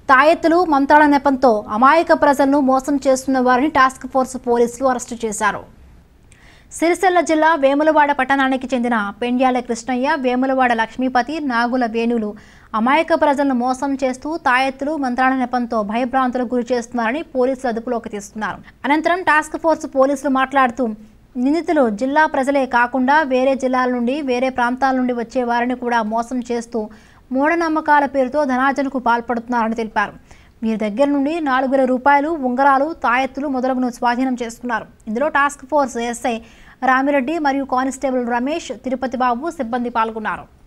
తాయెత్తులు మంత్రాల నెపంతో అమాయక ప్రజలను మోసం చేస్తున్న వారిని టాస్క్ ఫోర్స్ పోలీసులు అరెస్టు చేశారు సిరిసిల్ల జిల్లా వేములవాడ పట్టణానికి చెందిన పెండ్యాల కృష్ణయ్య వేములవాడ లక్ష్మీపతి నాగుల వేణులు అమాయక ప్రజలను మోసం చేస్తూ తాయెత్తులు మంత్రాల నెపంతో భయభ్రాంతులకు గురి చేస్తున్నారని పోలీసులు అదుపులోకి తీస్తున్నారు అనంతరం టాస్క్ ఫోర్స్ పోలీసులు మాట్లాడుతూ నిందితులు జిల్లా ప్రజలే కాకుండా వేరే జిల్లాల నుండి వేరే ప్రాంతాల నుండి వచ్చే వారిని కూడా మోసం చేస్తూ మూఢనమ్మకాల పేరుతో ధనార్జనకు పాల్పడుతున్నారని తెలిపారు వీరి దగ్గర నుండి నాలుగు వేల రూపాయలు ఉంగరాలు తాయెత్తులు మొదలగును స్వాధీనం చేసుకున్నారు ఇందులో టాస్క్ ఫోర్స్ ఎస్ఐ రామిరెడ్డి మరియు కానిస్టేబుల్ రమేష్ తిరుపతి బాబు సిబ్బంది పాల్గొన్నారు